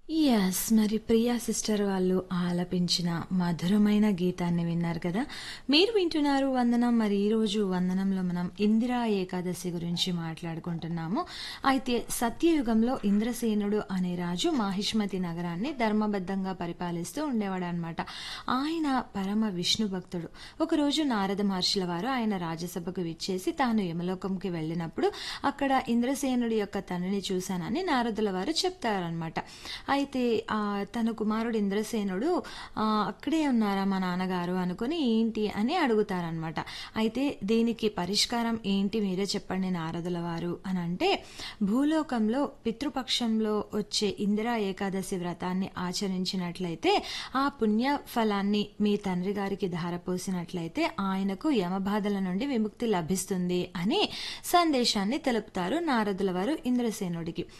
Yes. మరి 'Priya sister' వాళ్ళు ఆలపించిన మధురమైన గీతాన్ని విన్నారు కదా! మీరు వింటున్నారు 'వందనం' మరి ఈరోజు 'వందనంలో' మనం ఇందిరా ఏకాదశి గురించి మాట్లాడుకుంటున్నాము. అయితే సత్యయుగంలో ఇంద్రసేనుడు అనే రాజు మాహిష్మతి నగరాన్ని ధర్మబద్ధంగా పరిపాలిస్తూ ఉండేవాడనమాట. ఆయన పరమ విష్ణు భక్తుడు. ఒకరోజు నారద మహర్షుల వారు ఆయన రాజసభకు విచ్చేసి తాను యమలోకంకి వెళ్ళినప్పుడు అక్కడ ఇంద్రసేనుడి యొక్క తండ్రిని చూశానని నారదుల వారు చెప్తారనమాట. అయితే ఆహ్, తన కుమారుడు ఇంద్రసేనుడు ఆహ్, అక్కడే ఉన్నారా మా నాన్నగారు అనుకుని ఏంటి అని అడుగుతారనమాట. అయితే దీనికి పరిష్కారం ఏంటి మీరే చెప్పండి నారదుల వారు అనంటే భూలోకంలో పితృపక్షంలో వచ్చే ఇందిరా ఏకాదశి వ్రతాన్ని ఆచరించినట్లయితే ఆ పుణ్య ఫలాన్ని మీ తండ్రి గారికి ధారపోసినట్లయితే ఆయనకు యమబాధల నుండి విముక్తి లభిస్తుంది అని సందేశాన్ని తెలుపుతారు నారదుల వారు ఇంద్రసేనుడికి.